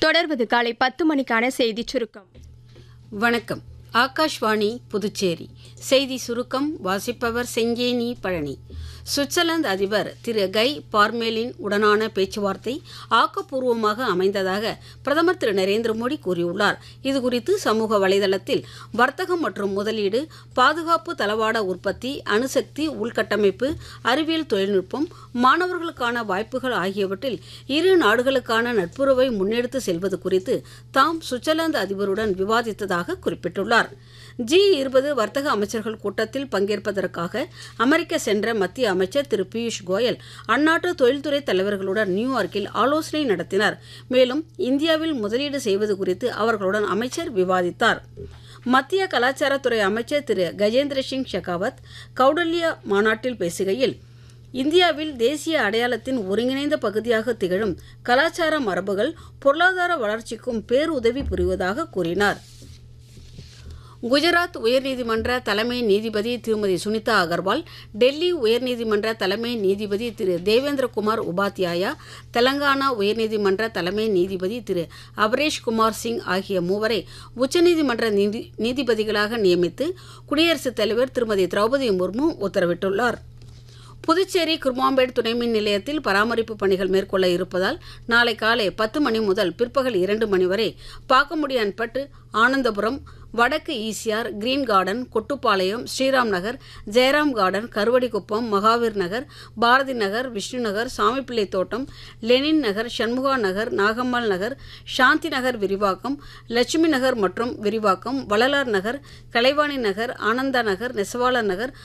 தொடர்வது காலை பத்து மணிக்கான செய்திச் சுருக்கம் வணக்கம் ஆகாஷ்வாணி புதுச்சேரி செய்தி சுருக்கம் வாசிப்பவர் செங்கேனி பழனி சுவிட்சர்லாந்து அதிபர் திரு கை பார்மேலின் உடனான பேச்சுவார்த்தை ஆக்கப்பூர்வமாக அமைந்ததாக பிரதமர் திரு நரேந்திர மோடி கூறியுள்ளார் இதுகுறித்து சமூக வலைதளத்தில் வர்த்தகம் மற்றும் முதலீடு பாதுகாப்பு தளவாட உற்பத்தி அணுசக்தி உள்கட்டமைப்பு அறிவியல் தொழில்நுட்பம் மாணவர்களுக்கான வாய்ப்புகள் ஆகியவற்றில் இரு நாடுகளுக்கான நட்புறவை முன்னெடுத்து செல்வது குறித்து தாம் சுவிட்சர்லாந்து அதிபருடன் விவாதித்ததாக குறிப்பிட்டுள்ளார் ஜி இருபது வர்த்தக அமைச்சர்கள் கூட்டத்தில் பங்கேற்பதற்காக அமெரிக்க சென்ற மத்திய அமைச்சர் திரு பியூஷ் கோயல் அந்நாட்டு தொழில்துறை தலைவர்களுடன் நியூயார்க்கில் ஆலோசனை நடத்தினார் மேலும் இந்தியாவில் முதலீடு செய்வது குறித்து அவர்களுடன் அமைச்சர் விவாதித்தார் மத்திய கலாச்சாரத்துறை அமைச்சர் திரு கஜேந்திர சிங் ஷெகாவத் கௌடல்யா மாநாட்டில் பேசுகையில் இந்தியாவில் தேசிய அடையாளத்தின் ஒருங்கிணைந்த பகுதியாக திகழும் கலாச்சார மரபுகள் பொருளாதார வளர்ச்சிக்கும் பேருதவி புரிவதாக கூறினார் குஜராத் உயர்நீதிமன்ற தலைமை நீதிபதி திருமதி சுனிதா அகர்வால் டெல்லி உயர்நீதிமன்ற தலைமை நீதிபதி திரு தேவேந்திரகுமார் உபாத்யாயா தெலங்கானா உயர்நீதிமன்ற தலைமை நீதிபதி திரு அபரேஷ் குமார் சிங் ஆகிய மூவரை உச்சநீதிமன்ற நீதி நீதிபதிகளாக நியமித்து குடியரசுத் தலைவர் திருமதி திரௌபதி முர்மு உத்தரவிட்டுள்ளார் புதுச்சேரி குர்மாம்பேட் துணைமின் நிலையத்தில் பராமரிப்பு பணிகள் மேற்கொள்ள இருப்பதால் நாளை காலை பத்து மணி முதல் பிற்பகல் இரண்டு மணி வரை பாக்கமுடியான்பட்டு ஆனந்தபுரம் வடக்கு ECR green garden Kottupalayam Sriram Nagar Jayaram garden Karuvadikuppam Mahaveer Nagar Bharathi Nagar Vishnu Nagar Samipillai Thottam Lenin நகர் சண்முகா நகர் நாகம்மாள் நகர் சாந்தி நகர் விரிவாக்கம் லட்சுமி நகர் மற்றும் விரிவாக்கம் வள்ளலார் நகர் கலைவாணி நகர் ஆனந்தா நகர் நெசவாளர் நகர்